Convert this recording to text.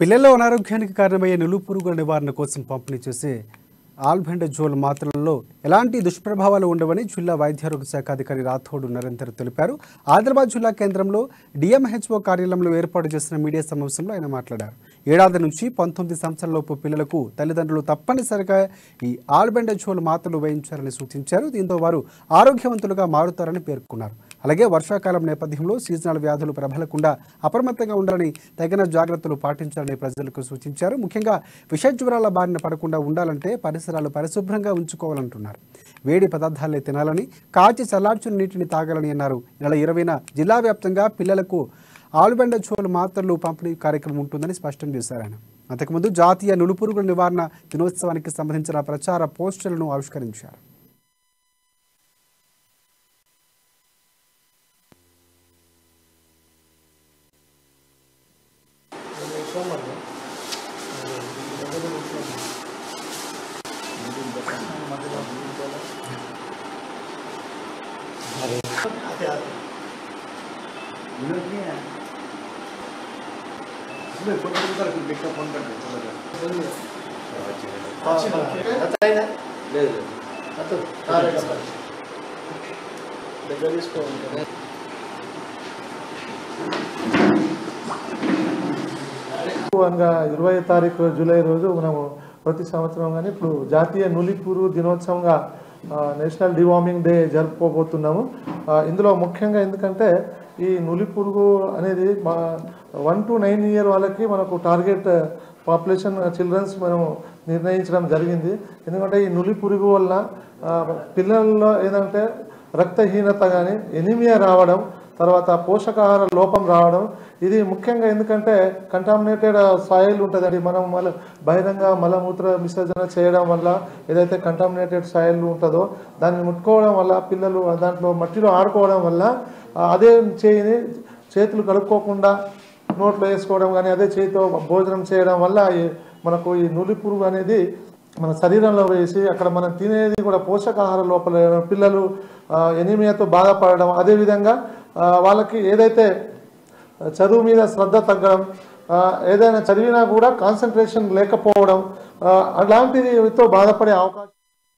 పిల్లల్లో అనారోగ్యానికి కారణమయ్యే నులుపురుగుల నివారణ కోసం పంపిణీ చేసే ఆల్బెండజోల్ మాత్రలలో ఎలాంటి దుష్ప్రభావాలు ఉండవని జిల్లా వైద్యారోగ్య శాఖ అధికారి రాథోడ్ నరేందర్ తెలిపారు ఆదిలాబాద్ జిల్లా కేంద్రంలో డిఎంహెచ్ఓ కార్యాలయంలో ఏర్పాటు చేసిన మీడియా సమావేశంలో ఆయన మాట్లాడారు ఏడాది నుంచి పంతొమ్మిది సంవత్సరాలలోపు పిల్లలకు తల్లిదండ్రులు తప్పనిసరిగా ఈ ఆల్బెండజోల్ మాత్రలు వేయించాలని సూచించారు దీంతో వారు ఆరోగ్యవంతులుగా మారుతారని పేర్కొన్నారు అలాగే వర్షాకాలం నేపథ్యంలో సీజనల్ వ్యాధులు ప్రబలకుండా అప్రమత్తంగా ఉండాలని తగిన జాగ్రత్తలు పాటించాలని ప్రజలకు సూచించారు ముఖ్యంగా విష జ్వరాల బారిన పడకుండా ఉండాలంటే పరిసరాలు పరిశుభ్రంగా ఉంచుకోవాలంటున్నారు వేడి పదార్థాలే తినాలని కాచి చల్లార్చిన నీటిని తాగాలని అన్నారు ఈ నెల ఇరవైన జిల్లా వ్యాప్తంగా పిల్లలకు ఆలుబెండ చోలు మాత్రలు పంపిణీ కార్యక్రమం ఉంటుందని స్పష్టం చేశారు ఆయన అంతకుముందు జాతీయ నులుపురుగుల నివారణ దినోత్సవానికి సంబంధించిన ప్రచార పోస్టర్లను ఆవిష్కరించారు అనగా ఇరవై తారీఖు జూలై రోజు మనము ప్రతి సంవత్సరం కానీ ఇప్పుడు జాతీయ నులిపురు దినోత్సవంగా ఆ, నేషనల్ డివార్మింగ్ డే జరుపుకోబోతున్నాము ఆ, ఇందులో ముఖ్యంగా ఎందుకంటే ఈ నులి పురుగు అనేది మా వన్ టు నైన్ ఇయర్ వాళ్ళకి మనకు టార్గెట్ పాపులేషన్ చిల్డ్రన్స్ మనం నిర్ణయించడం జరిగింది ఎందుకంటే ఈ నులి పురుగు వల్ల ఆ, పిల్లల్లో ఏదంటే రక్తహీనత కానీ ఎనిమియా రావడం తర్వాత పోషకాహార లోపం రావడం ఇది ముఖ్యంగా ఎందుకంటే కంటామినేటెడ్ సాయిల్ ఉంటుందండి మనం మల బహిరంగ మలమూత్ర విసర్జన చేయడం వల్ల ఏదైతే కంటామినేటెడ్ సాయిల్ ఉంటుందో దాన్ని ముట్టుకోవడం వల్ల పిల్లలు దాంట్లో మట్టిలో ఆడుకోవడం వల్ల ఆ, అదే చేయిని చేతులు కడుక్కోకుండా నోట్లో వేసుకోవడం కానీ అదే చేతితో భోజనం చేయడం వల్ల ఈ మనకు ఈ నులి పురుగు అనేది మన శరీరంలో వేసి అక్కడ మనం తినేది కూడా పోషకాహార లోపల పిల్లలు ఆ, ఎనీమియాతో బాధపడడం అదేవిధంగా ఆ, వాళ్ళకి ఏదైతే చదువు మీద శ్రద్ధ తగ్గడం ఆ, ఏదైనా చదివినా కూడా కాన్సన్ట్రేషన్ లేకపోవడం ఆ, అలాంటిదితో బాధపడే అవకాశం